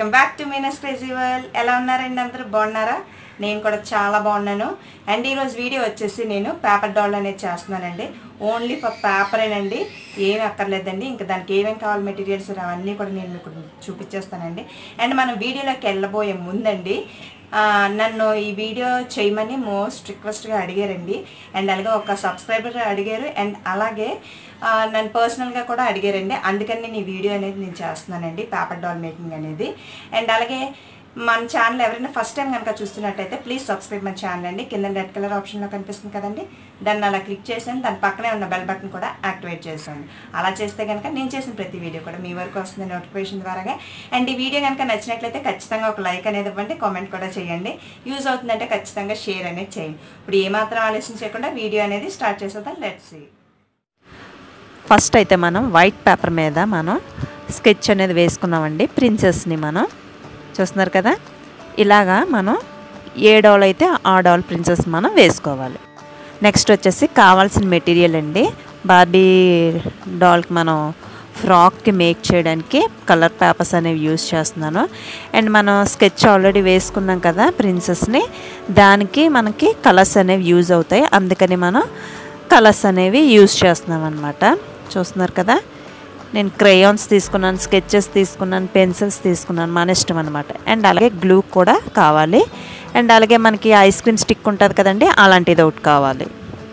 Welcome back to Meena's crazy world ఎలా ఉన్నారండి అందరూ బాగున్నారా నేను కూడా చాలా బాగున్నాను అండ్ ఈరోజు వీడియో వచ్చేసి నేను పేపర్ డాల్ అనేది చేస్తున్నానండి ఓన్లీ ఫర్ పేపరేనండి ఏమి అక్కర్లేదండి ఇంకా దానికి ఏమేమి కావాలి మెటీరియల్స్ అవన్నీ కూడా నేను మీకు చూపించేస్తానండి అండ్ మనం వీడియోలోకి వెళ్ళబోయే ముందండి ఆ, నన్ను ఈ వీడియో చేయమని మోస్ట్ రిక్వెస్ట్గా అడిగారండి అండ్ అలాగే ఒక సబ్స్క్రైబర్ అడిగారు అండ్ అలాగే ఆ, నన్ను పర్సనల్గా కూడా అడిగారండి అందుకని నేను ఈ వీడియో అనేది నేను చేస్తున్నానండి పేపర్ డాల్ మేకింగ్ అనేది అండ్ అలాగే మన ఛానల్ ఎవరైనా ఫస్ట్ టైం కనుక చూస్తున్నట్టయితే ప్లీజ్ సబ్స్క్రైబ్ మన ఛానల్ అండి కింద రెడ్ కలర్ ఆప్షన్లో కనిపిస్తుంది కదండి దాన్ని అలా క్లిక్ చేసాను దాని పక్కనే ఉన్న బెల్ బటన్ కూడా యాక్టివేట్ చేసాను అలా చేస్తే కనుక నేను చేసిన ప్రతి వీడియో కూడా మీ వరకు వస్తుంది నోటిఫికేషన్ ద్వారాగా అండ్ ఈ వీడియో కనుక నచ్చినట్లయితే ఖచ్చితంగా ఒక లైక్ అనేది ఇవ్వండి కామెంట్ కూడా చేయండి యూజ్ అవుతుందంటే ఖచ్చితంగా షేర్ అనేది చేయండి ఇప్పుడు ఏమాత్రం ఆలస్యం చేయకుండా వీడియో అనేది స్టార్ట్ చేసేద్దాం లెట్స్ సీ ఫస్ట్ అయితే మనం వైట్ పేపర్ మీద మనం స్కెచ్ అనేది వేసుకున్నామండి ప్రిన్సెస్ని మనం చూస్తున్నారు కదా ఇలాగా మనం ఏ డాల్ అయితే ఆ డాల్ ప్రిన్సెస్ మనం వేసుకోవాలి నెక్స్ట్ వచ్చేసి కావాల్సిన మెటీరియల్ అండి బార్బీ డాల్కి మనం ఫ్రాక్కి మేక్ చేయడానికి కలర్ పేపర్స్ అనేవి యూస్ చేస్తున్నాను అండ్ మనం స్కెచ్ ఆల్రెడీ వేసుకున్నాం కదా ప్రిన్సెస్ని దానికి మనకి కలర్స్ అనేవి యూజ్ అవుతాయి అందుకని మనం కలర్స్ అనేవి యూజ్ చేస్తున్నాం అనమాట చూస్తున్నారు కదా నేను క్రేయాన్స్ తీసుకున్నాను స్కెచెస్ తీసుకున్నాను పెన్సిల్స్ తీసుకున్నాను మన ఇష్టం అనమాట అండ్ అలాగే గ్లూ కూడా కావాలి అండ్ అలాగే మనకి ఐస్ క్రీమ్ స్టిక్ ఉంటుంది కదండి అలాంటిది ఒకటి కావాలి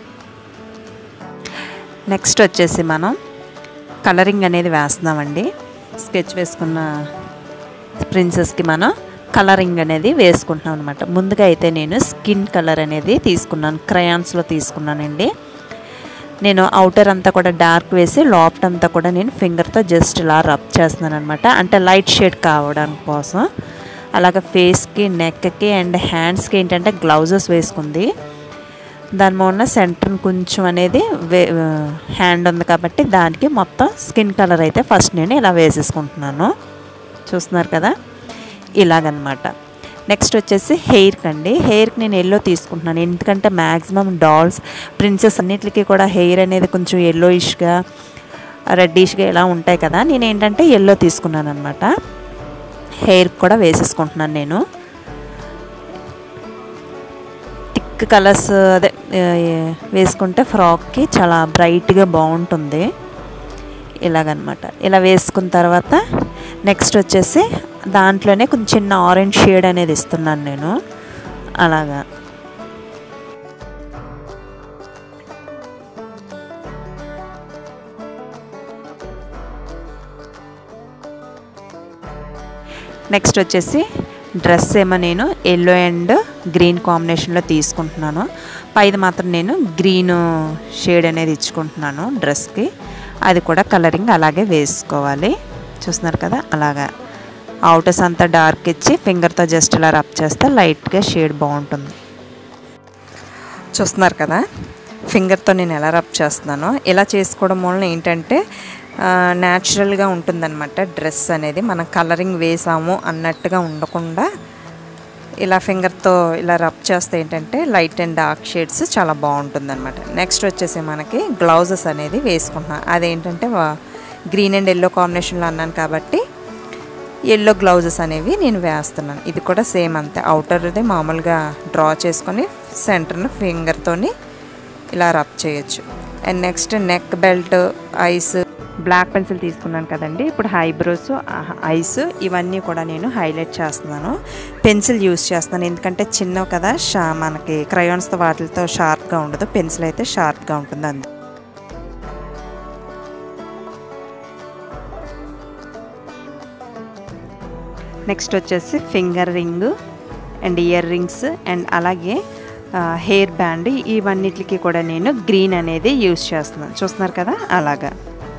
నెక్స్ట్ వచ్చేసి మనం కలరింగ్ అనేది వేస్తున్నామండి స్కెచ్ వేసుకున్న ప్రిన్సెస్కి మనం కలరింగ్ అనేది వేసుకుంటున్నాం అనమాట ముందుగా అయితే నేను స్కిన్ కలర్ అనేది తీసుకున్నాను క్రయాన్స్లో తీసుకున్నానండి నేను అవుటర్ అంతా కూడా డార్క్ వేసి లోపట అంతా కూడా నేను ఫింగర్తో జస్ట్ ఇలా రబ్ చేస్తున్నాను అనమాట అంటే లైట్ షేడ్ కావడానికి కోసం అలాగే ఫేస్కి నెక్కి అండ్ హ్యాండ్స్కి ఏంటంటే గ్లౌజెస్ వేసుకుంది దాని మూలన సెంటర్ కొంచెం అనేది వే హ్యాండ్ ఉంది కాబట్టి దానికి మొత్తం స్కిన్ కలర్ అయితే ఫస్ట్ నేను ఇలా వేసేసుకుంటున్నాను చూస్తున్నారు కదా ఇలాగనమాట నెక్స్ట్ వచ్చేసి హెయిర్కి అండి హెయిర్కి నేను ఎల్లో తీసుకుంటున్నాను ఎందుకంటే మ్యాక్సిమం డాల్స్ ప్రిన్సెస్ అన్నిటికీ కూడా హెయిర్ అనేది కొంచెం ఎల్లోయిష్గా రెడ్డిష్గా ఇలా ఉంటాయి కదా నేను ఏంటంటే ఎల్లో తీసుకున్నాను అనమాట హెయిర్ కూడా వేసేసుకుంటున్నాను నేను థిక్ కలర్స్ అదే వేసుకుంటే ఫ్రాక్కి చాలా బ్రైట్గా బాగుంటుంది ఇలాగనమాట ఇలా వేసుకున్న తర్వాత నెక్స్ట్ వచ్చేసి దాంట్లోనే కొంచెం చిన్న ఆరెంజ్ షేడ్ అనేది ఇస్తున్నాను నేను అలాగా నెక్స్ట్ వచ్చేసి డ్రెస్ ఏమో నేను ఎల్లో అండ్ గ్రీన్ కాంబినేషన్లో తీసుకుంటున్నాను పైది మాత్రం నేను గ్రీన్ షేడ్ అనేది ఇచ్చుకుంటున్నాను డ్రెస్కి అది కూడా కలరింగ్ అలాగే వేసుకోవాలి చూస్తున్నారు కదా అలాగా అవుటర్స్ అంతా డార్క్ ఇచ్చి ఫింగర్తో జస్ట్ ఇలా రబ్ చేస్తే లైట్గా షేడ్ బాగుంటుంది చూస్తున్నారు కదా ఫింగర్తో నేను ఎలా రబ్ చేస్తున్నానో ఇలా చేసుకోవడం వలన ఏంటంటే న్యాచురల్గా ఉంటుందన్నమాట డ్రెస్ అనేది మనం కలరింగ్ వేసాము అన్నట్టుగా ఉండకుండా ఇలా ఫింగర్తో ఇలా రబ్ చేస్తే ఏంటంటే లైట్ అండ్ డార్క్ షేడ్స్ చాలా బాగుంటుంది అనమాట నెక్స్ట్ వచ్చేసి మనకి గ్లౌజెస్ అనేది వేసుకుంటున్నాం అదేంటంటే గ్రీన్ అండ్ ఎల్లో కాంబినేషన్లో అన్నాను కాబట్టి ఎల్లో గ్లౌజెస్ అనేవి నేను వేస్తున్నాను ఇది కూడా సేమ్ అంతే అవుటర్ది మామూలుగా డ్రా చేసుకొని సెంటర్ను ఫింగర్తోని ఇలా రబ్ చేయొచ్చు and next neck belt eyes black pencil తీసుకున్నాను కదండి ఇప్పుడు హైబ్రోస్ ఐస్ ఇవన్నీ కూడా నేను హైలైట్ చేస్తున్నాను పెన్సిల్ యూస్ చేస్తున్నాను ఎందుకంటే చిన్నవి కదా షా మనకి క్రయాన్స్తో వాటితో షార్ప్గా ఉండదు పెన్సిల్ అయితే షార్ప్గా ఉంటుంది అందు నెక్స్ట్ వచ్చేసి finger ring and ear rings and అలాగే హెయిర్ బ్యాండ్ ఇవన్నిటికి కూడా నేను గ్రీన్ అనేది యూస్ చేస్తున్నాను చూస్తున్నారు కదా అలాగా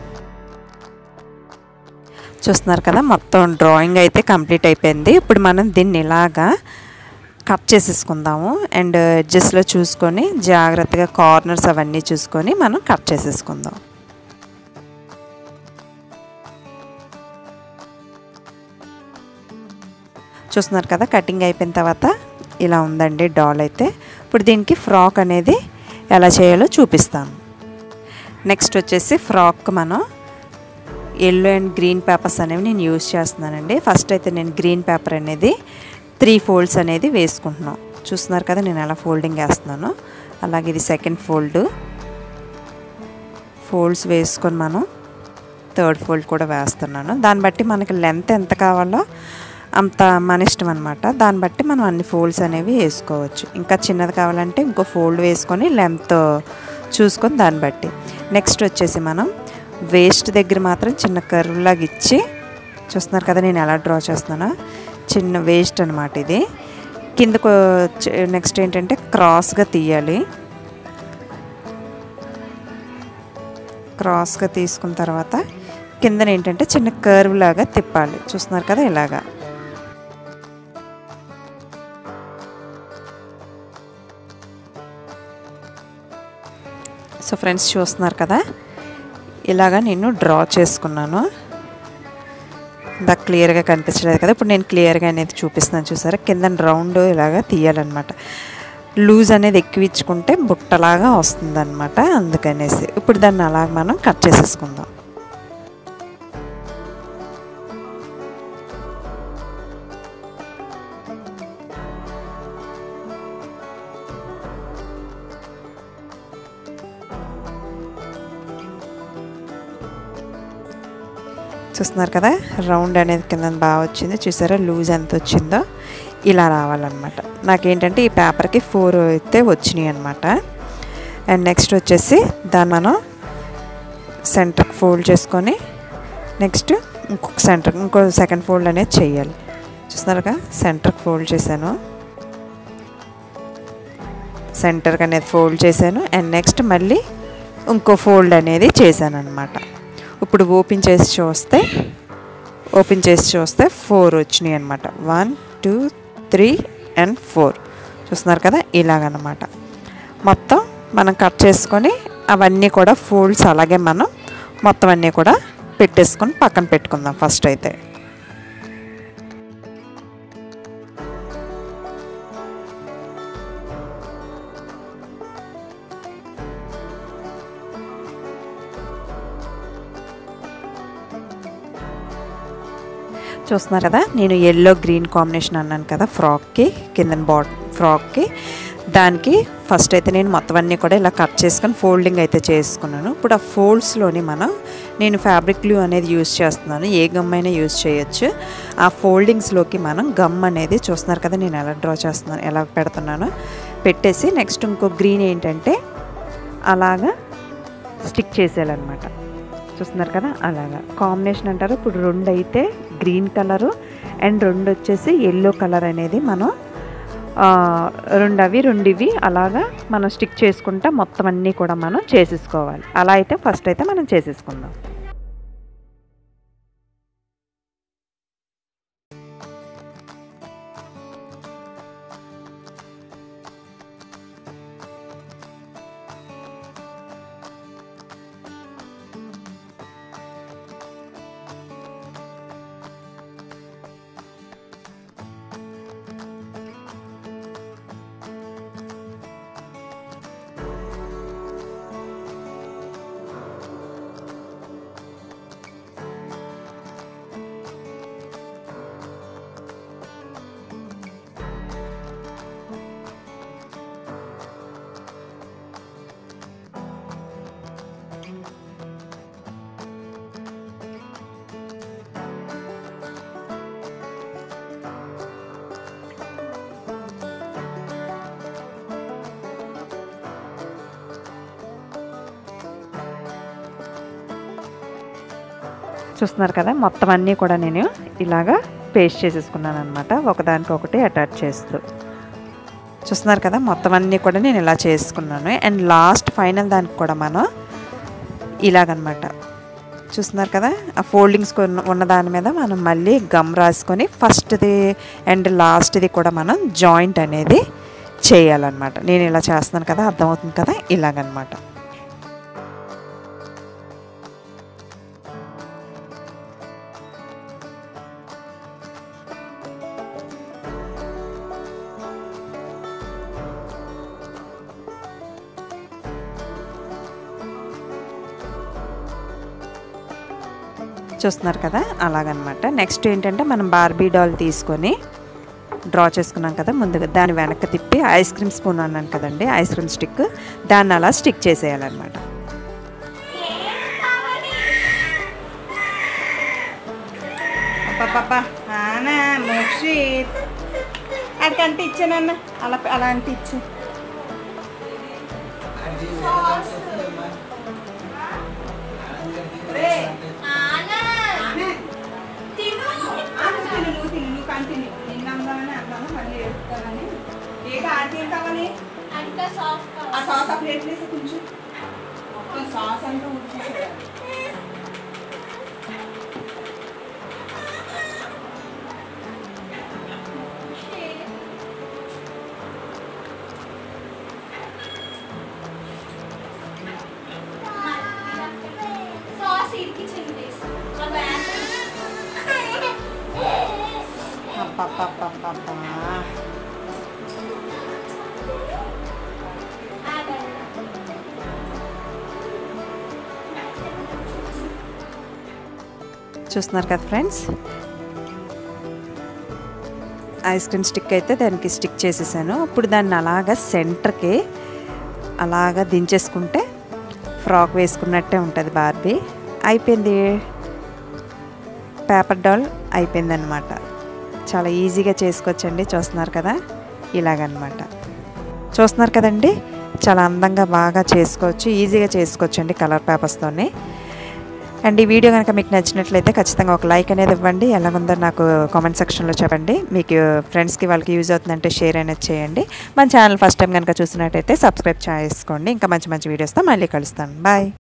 చూస్తున్నారు కదా మొత్తం డ్రాయింగ్ అయితే కంప్లీట్ అయిపోయింది ఇప్పుడు మనం దీన్ని ఇలాగా కట్ చేసేసుకుందాము అండ్ ఎడ్జెస్లో చూసుకొని జాగ్రత్తగా కార్నర్స్ అవన్నీ చూసుకొని మనం కట్ చేసేసుకుందాం చూస్తున్నారు కదా కటింగ్ అయిపోయిన తర్వాత ఇలా ఉందండి డాల్ అయితే ఇప్పుడు దీనికి ఫ్రాక్ అనేది ఎలా చేయాలో చూపిస్తాను నెక్స్ట్ వచ్చేసి ఫ్రాక్ మనం ఎల్లో అండ్ గ్రీన్ పేపర్స్ అనేవి నేను యూస్ చేస్తున్నానండి ఫస్ట్ అయితే నేను గ్రీన్ పేపర్ అనేది త్రీ ఫోల్డ్స్ అనేది వేసుకుంటున్నాం చూస్తున్నారు కదా నేను ఎలా ఫోల్డింగ్ వేస్తున్నాను అలాగే ఇది సెకండ్ ఫోల్డ్ ఫోల్డ్స్ వేసుకొని మనం థర్డ్ ఫోల్డ్ కూడా వేస్తున్నాను దాన్ని బట్టి మనకి లెంత్ ఎంత కావాలో అంత మన ఇష్టం అనమాట దాన్ని బట్టి మనం అన్ని ఫోల్డ్స్ అనేవి వేసుకోవచ్చు ఇంకా చిన్నది కావాలంటే ఇంకో ఫోల్డ్ వేసుకొని లెంత్ చూసుకొని దాన్ని బట్టి నెక్స్ట్ వచ్చేసి మనం వేస్ట్ దగ్గర మాత్రం చిన్న కర్వ్ లాగా ఇచ్చి చూస్తున్నారు కదా నేను ఎలా డ్రా చేస్తున్నానో చిన్న వేస్ట్ అనమాట ఇది కిందకు నెక్స్ట్ ఏంటంటే క్రాస్గా తీయాలి క్రాస్గా తీసుకున్న తర్వాత కిందన ఏంటంటే చిన్న కర్వ్ లాగా తిప్పాలి చూస్తున్నారు కదా ఇలాగా సో ఫ్రెండ్స్ చూస్తున్నారు కదా ఇలాగా నేను డ్రా చేసుకున్నాను ఇందా క్లియర్గా కనిపించలేదు కదా ఇప్పుడు నేను క్లియర్గా అనేది చూపిస్తున్నాను చూసారా కింద రౌండ్ ఇలాగా తీయాలన్నమాట లూజ్ అనేది ఎక్కువ ఇచ్చుకుంటే బుట్టలాగా వస్తుందన్నమాట అందుకనేసి ఇప్పుడు దాన్ని అలాగ మనం కట్ చేసేసుకుందాం చూస్తున్నారు కదా రౌండ్ అనేది కింద బాగా వచ్చింది చూసారా లూజ్ ఎంత వచ్చిందో ఇలా రావాలన్నమాట నాకేంటంటే ఈ పేపర్కి ఫోర్ అయితే వచ్చినాయి అనమాట అండ్ నెక్స్ట్ వచ్చేసి దాన్ని మనం సెంటర్కి ఫోల్డ్ చేసుకొని నెక్స్ట్ ఇంకొక సెంటర్ ఇంకో సెకండ్ ఫోల్డ్ అనేది చేయాలి చూస్తున్నారుగా సెంటర్కి ఫోల్డ్ చేశాను సెంటర్కి అనేది ఫోల్డ్ చేశాను అండ్ నెక్స్ట్ మళ్ళీ ఇంకో ఫోల్డ్ అనేది చేశాను అనమాట ఇప్పుడు ఓపెన్ చేసి చూస్తే ఓపెన్ చేసి చూస్తే ఫోర్ వచ్చినాయి అనమాట one two three and four చూస్తున్నారు కదా ఇలాగనమాట మొత్తం మనం కట్ చేసుకొని అవన్నీ కూడా ఫోల్డ్స్ అలాగే మనం మొత్తం అన్నీ కూడా పెట్టేసుకొని పక్కన పెట్టుకుందాం ఫస్ట్ అయితే చూస్తున్నారు కదా నేను ఎల్లో గ్రీన్ కాంబినేషన్ అన్నాను కదా ఫ్రాక్కి కింద బాట్ ఫ్రాక్కి దానికి ఫస్ట్ అయితే నేను మొత్తం అన్నీ కూడా ఇలా కట్ చేసుకొని ఫోల్డింగ్ అయితే చేసుకున్నాను ఇప్పుడు ఆ ఫోల్డ్స్లోని మనం నేను ఫ్యాబ్రిక్ గ్లూ అనేది యూస్ చేస్తున్నాను ఏ గమ్ అయినా యూస్ చేయొచ్చు ఆ ఫోల్డింగ్స్లోకి మనం గమ్ అనేది చూస్తున్నారు కదా నేను ఎలా డ్రా చేస్తున్నాను ఎలా పెడుతున్నానో పెట్టేసి నెక్స్ట్ ఇంకో గ్రీన్ ఏంటంటే అలాగా స్టిక్ చేసేయాలన్నమాట చూస్తున్నారు కదా అలాగా కాంబినేషన్ అంటారు ఇప్పుడు రెండు అయితే గ్రీన్ కలరు అండ్ రెండు వచ్చేసి ఎల్లో కలర్ అనేది మనం రెండు అవి రెండు ఇవి అలాగా మనం స్టిక్ చేసుకుంటా మొత్తం అన్నీ కూడా మనం చేసేసుకోవాలి అలా అయితే ఫస్ట్ అయితే మనం చేసేసుకుందాం చూస్తున్నారు కదా మొత్తం అన్నీ కూడా నేను ఇలాగా పేస్ట్ చేసేసుకున్నాను అనమాట ఒకదానికొకటి అటాచ్ చేస్తూ చూస్తున్నారు కదా మొత్తం అన్నీ కూడా నేను ఇలా చేసుకున్నాను అండ్ లాస్ట్ ఫైనల్ దానికి కూడా మనం ఇలాగనమాట చూస్తున్నారు కదా ఆ ఫోల్డింగ్స్ ఉన్న దాని మీద మనం మళ్ళీ గమ్ రాసుకొని ఫస్ట్ది అండ్ లాస్ట్ది కూడా మనం జాయింట్ అనేది చేయాలన్నమాట నేను ఇలా చేస్తున్నాను కదా అర్థమవుతుంది కదా ఇలాగనమాట చూస్తున్నారు కదా అలాగనమాట నెక్స్ట్ ఏంటంటే మనం బార్బీ డాల్ తీసుకొని డ్రా చేసుకున్నాం కదా ముందుగా దాని వెనక్కి తిప్పి ఐస్ క్రీమ్ స్పూన్ అన్నాను కదండి ఐస్ క్రీమ్ స్టిక్ దాన్ని అలా స్టిక్ చేసేయాలన్నమాట అబ్బబ్బబ్బా ఆనా మోక్షిత్ అడికంటే ఇచ్చానన్న అలా అలా అంటే ఇచ్చు నువ్వు తిను నువ్వు కంటిన్యూ నిన్న అందామని అందామా మళ్ళీ ఏడుస్తానని ఏక ఆడికి ఏం కావాలి ఆ సాస్ ఆ ప్లేట్ వేసి కొంచెం మొత్తం సాస్ అంతా ఊడ్చేసేయాలి అబ్బబ్బబ్బబ్బబ్బా. చూస్తున్నారు కదా ఫ్రెండ్స్ ఐస్ క్రీమ్ స్టిక్ అయితే దానికి స్టిక్ చేసేసాను ఇప్పుడు దాన్ని అలాగా సెంటర్కి అలాగా దించేసుకుంటే ఫ్రాక్ వేసుకున్నట్టే ఉంటుంది బార్బీ అయిపోయింది పేపర్ డాల్ అయిపోయిందనమాట చాలా ఈజీగా చేసుకోవచ్చండి చూస్తున్నారు కదా ఇలాగనమాట చూస్తున్నారు కదండి చాలా అందంగా బాగా చేసుకోవచ్చు ఈజీగా చేసుకోవచ్చండి కలర్ పేపర్స్తోనే అండ్ ఈ వీడియో కనుక మీకు నచ్చినట్లయితే ఖచ్చితంగా ఒక లైక్ అనేది ఇవ్వండి ఎలాగుందో నాకు కామెంట్ సెక్షన్లో చెప్పండి మీకు ఫ్రెండ్స్కి వాళ్ళకి యూజ్ అవుతుందంటే షేర్ అనేది చేయండి మన ఛానల్ ఫస్ట్ టైం కనుక చూసినట్టయితే సబ్స్క్రైబ్ చేసుకోండి ఇంకా మంచి మంచి వీడియోస్తో మళ్ళీ కలుస్తాను బాయ్